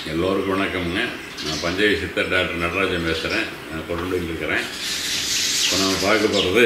எல்லோருக்கும் வணக்கம்ங்க நான் பஞ்சவி சித்தர் டாக்டர் நடராஜன் பேசுகிறேன் நான் கொண்டு இருக்கிறேன் இப்போ நம்ம பார்க்க போகிறது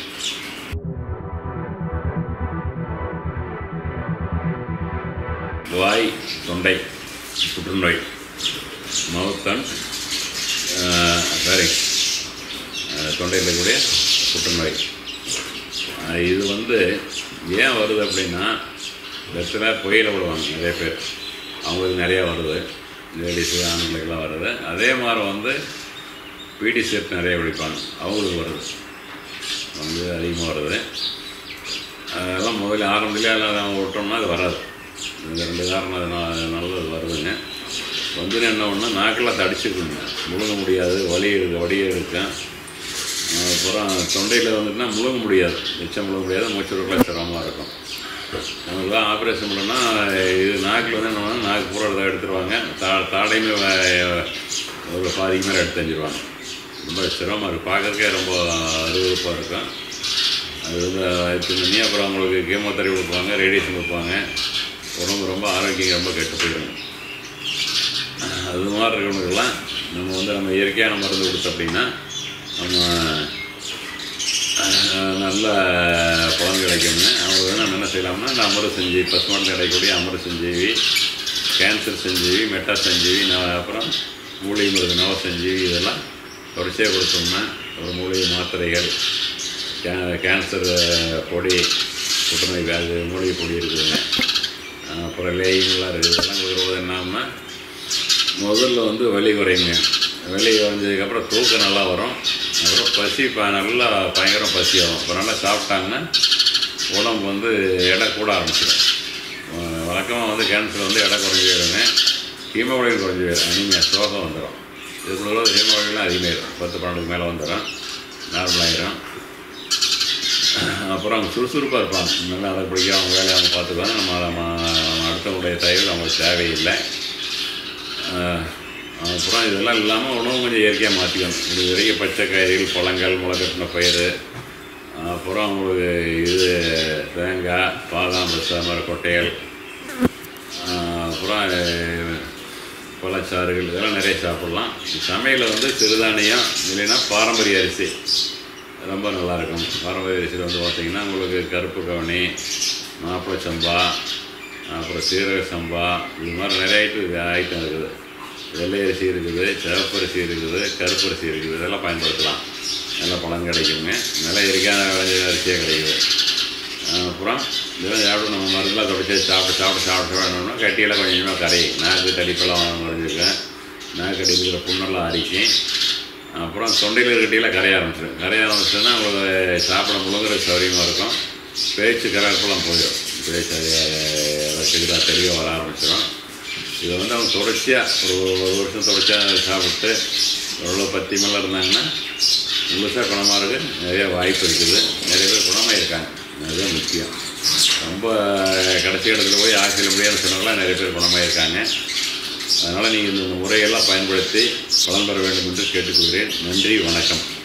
வாய் தொண்டை புற்றுநோய் மவுத் அண்ட் சாரி தொண்டையில் இருக்கக்கூடிய புற்றுநோய் அஹ் இது வந்து ஏன் வருது அப்படின்னா பஸ்ஸில் புயல விடுவாங்க நிறைய பேர் அவங்களுக்கு நிறையா வருது லேடிஸு ஆண்களுக்கெல்லாம் வருது அதே மாதிரி வந்து பிடி செட் நிறைய பிடிப்பாங்க அவங்களுக்கு வருது வந்து அதிகமாக வருது அதெல்லாம் முதல்ல ஆரம்பத்திலே நம்ம விட்டோம்னா அது வராது இந்த ரெண்டு காரணம் அதனால நல்லது வருதுங்க வந்து என்ன ஒன்று நாக்கெல்லாம் தடிச்சுக்குங்க முழுங்க முடியாது வலி இருக்கு வடியே இருக்கும் அப்புறம் தொண்டையில் வந்துட்டுனா முழுங்க முடியாது மிச்சம் முழுங்க முடியாது மூச்சு விடலாம் சிரமமாக இருக்கும் நமக்குலாம் ஆப்ரேஷன் பண்ணோன்னா இது நாக்கில் வந்து என்ன பண்ணுவாங்க, நாக்கு பூரா இதை எடுத்துருவாங்க தா தாடையுமே வ- ஒரு பாதிக்கு மேலே எடுத்து தஞ்சிருவாங்க ரொம்ப சிரமமாக இருக்கும் பார்க்கறக்கே ரொம்ப அருவருப்பாக இருக்கும் அது வந்து வச்சுருந்தீங்க அப்புறம் அவங்களுக்கு கீமோதெரப்பி கொடுப்பாங்க ரேடியேஷன் கொடுப்பாங்க உடம்பு ரொம்ப ஆரோக்கியம் ரொம்ப கெட்டு போயிடும் அது மாதிரி இருக்கிறவங்களுக்கெல்லாம் நம்ம வந்து நம்ம இயற்கையான மருந்து கொடுத்தோம் அப்படின்னா நம்ம அஹ், நல்ல பலன் கிடைக்கும்னு அவங்க வந்து நம்ம என்ன செய்யலாம்னா இந்த அமர செஞ்சீவி பசுமாட்டில் கிடைக்கக்கூடிய அமர செஞ்சீவி கேன்சர் செஞ்சீவி மெட்டா செஞ்சீவி ந- அப்புறம் மூலிகை மருந்து நவ செஞ்சீவி இதெல்லாம் தொடர்ச்சியாக கொடுத்தோம்னா ஒரு மூலிகை மாத்திரைகள் கே கேன்சர் அஹ், பொடி புற்றுநோய் வியாதி மூலிகை பொடி இருக்குதுங்க அஹ், அப்புறம் லேயிங்லாம் இருக்குது இதெல்லாம் கொடுக்குறது என்னாம்னா முதல்ல வந்து வலி குறையுங்க வலி குறைஞ்சதுக்கப்புறம் தூக்கம் நல்லா வரும் அப்புறம் பசி ப நல்லா பயங்கரம் பசி ஆகும் அப்புறம் நல்லா சாப்பிட்டாங்கன்னா உடம்பு வந்து எடை கூட ஆரம்பிச்சிடும் வழக்கமாக வந்து கேன்சர் வந்து எடை குறைஞ்சி போயிடுங்க ஹீமோகுளோபின் குறைஞ்சி போயிடும் அனிமியா சோகம் வந்துடும் இதுக்குள்ள ஹீமோகுளோபின் அதிகமாகிடும் பத்து பன்னெண்டுக்கு மேலே வந்துடும் நார்மலாகிடும் அப்புறம் அவங்க சுறுசுறுப்பாக இருப்பாங்க நல்லா அதை பிடிக்க அவங்க வேலையை அவங்க பார்த்துக்குவாங்க நம்ம நம்ம அடுத்தவங்களுடைய தயவு அவங்களுக்கு தேவையில்லை ஆஹ் அப்புறம் இதெல்லாம் இல்லாமல் உணவு கொஞ்சம் இயற்கையாக மாற்றிக்கணும் இது வரைக்கும் பச்சை காய்கறிகள் பழங்கள் முளைக்கட்டின பயிர் அப்புறம் உங்களுக்கு இது தேங்காய் பாதாம் பசை மாதிரி கொட்டைகள் ஆஹ் அப்புறம் அஹ், பழச்சாறுகள் இதெல்லாம் நிறைய சாப்பிட்லாம் சமையலில் வந்து சிறுதானியம் இல்லைன்னா பாரம்பரிய அரிசி ரொம்ப நல்லாயிருக்கும் பாரம்பரிய அரிசியில் வந்து பார்த்திங்கன்னா உங்களுக்கு கருப்பு கவனி மாப்பிளை சம்பா அப்புறம் சீரக சம்பா இது மாதிரி நிறைய ஐட்டம் ஐட்டம் இருக்குது வெள்ளை அரிசி இருக்குது சிவப்பு அரிசி இருக்குது கருப்பு அரிசி இருக்குது இதெல்லாம் பயன்படுத்தலாம் நல்ல பலன் கிடைக்குங்க நல்ல இயற்கையான விளைஞ்ச அரிசியாக கிடைக்குது அஹ் அப்புறம் இதெல்லாம் சாப்பிட்டு நம்ம மருந்தெல்லாம் தொடச்சி சாப்பிட்டு சாப்பிட்டு சாப்பிட்டு வேணும்னா கட்டியெல்லாம் கொஞ்சம் கொஞ்சமாக கரையும் நாக்கு தடிப்பெல்லாம் குறைஞ்சிருக்கேன் நாக்கு அடி இருக்கிற புண்ணெல்லாம் அரிக்கும் அப்புறம் தொண்டையில் இருக்கட்டியெல்லாம் கரைய ஆரம்பிச்சிடும் கரைய ஆரம்பிச்சதுன்னா உங்களுக்கு சாப்பிட முழுங்குற சௌரியமாக இருக்கும் பேச்சு கரப்பெல்லாம் போயிடும் பேச்சு வச்சுக்கிட்டா தெளிவாக வர ஆரம்பிச்சிடும் இதை வந்து அவங்க தொடர்ச்சியாக ஒரு ஒரு வருஷம் தொடர்ச்சியாக சாப்பிட்டு எவ்வளோ பத்தி மேலே இருந்தாங்கன்னா முழுசாக குணமாக இருக்கு நிறைய வாய்ப்பு இருக்குது நிறைய பேர் குணமாக இருக்காங்க அதுதான் முக்கியம் ரொம்ப கடைசி இடத்துல போய் ஆசிரியர் முடியாத சொன்னவங்களாம் நிறைய பேர் குணமாக இருக்காங்க அதனால் நீங்கள் இந்த முறையெல்லாம் பயன்படுத்தி பலன் பெற வேண்டும் என்று கேட்டுக்கொள்கிறேன் நன்றி வணக்கம்